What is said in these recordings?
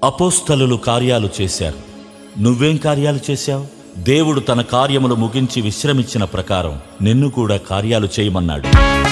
అపోస్తలులు కార్యాలు చేశారు నువ్వేం కార్యాలు చేశావు దేవుడు తన కార్యములు ముగించి విశ్రమించిన ప్రకారం నిన్ను కూడా కార్యాలు చేయమన్నాడు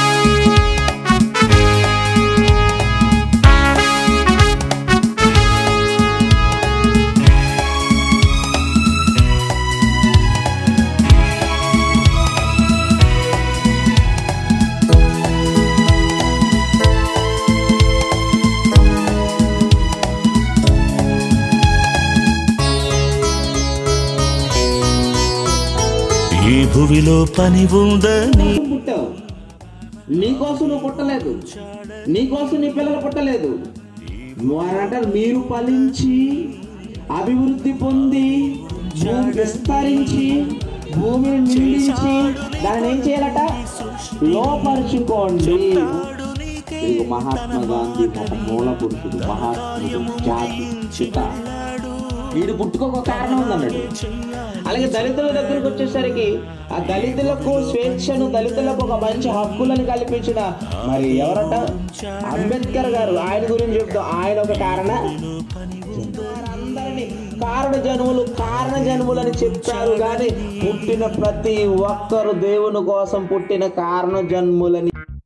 ఈ భువిలో పని ఉందని కోసం పుట్టావు నీకోసం నువ్వు పుట్టలేదు నీకోసం నీ పిల్లలు పుట్టలేదు వారు అంటారు మీరు ఫలించి అభివృద్ధి పొంది భూమి విస్తరించి భూమిని నిండించి దాన్ని ఏం చేయాలట లోపరుచుకోండి ఇది మహాత్మా గాంధీ ఒక మూల పురుషుడు మహాత్ముడు జాతి చిత వీడు పుట్టుకోక కారణం ఉందన్నాడు అలాగే దళితుల దగ్గరకు వచ్చేసరికి ఆ దళితులకు స్వేచ్ఛను దళితులకు ఒక మంచి హక్కులను కల్పించిన మరి ఎవరట అంబేద్కర్ గారు ఆయన గురించి చెప్తాం ఆయన ఒక కారణ వారందరినీ కారణ జన్ములు కారణ జన్ములని చెప్పారు కానీ పుట్టిన ప్రతి ఒక్కరు దేవుని కోసం పుట్టిన కారణ జన్ములని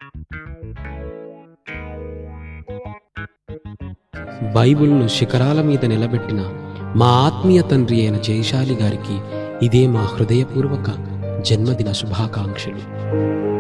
బైబిల్ను శిఖరాల మీద నిలబెట్టిన మా ఆత్మీయ తండ్రి అయిన జయశాలి గారికి ఇదే మా హృదయపూర్వక జన్మదిన శుభాకాంక్షలు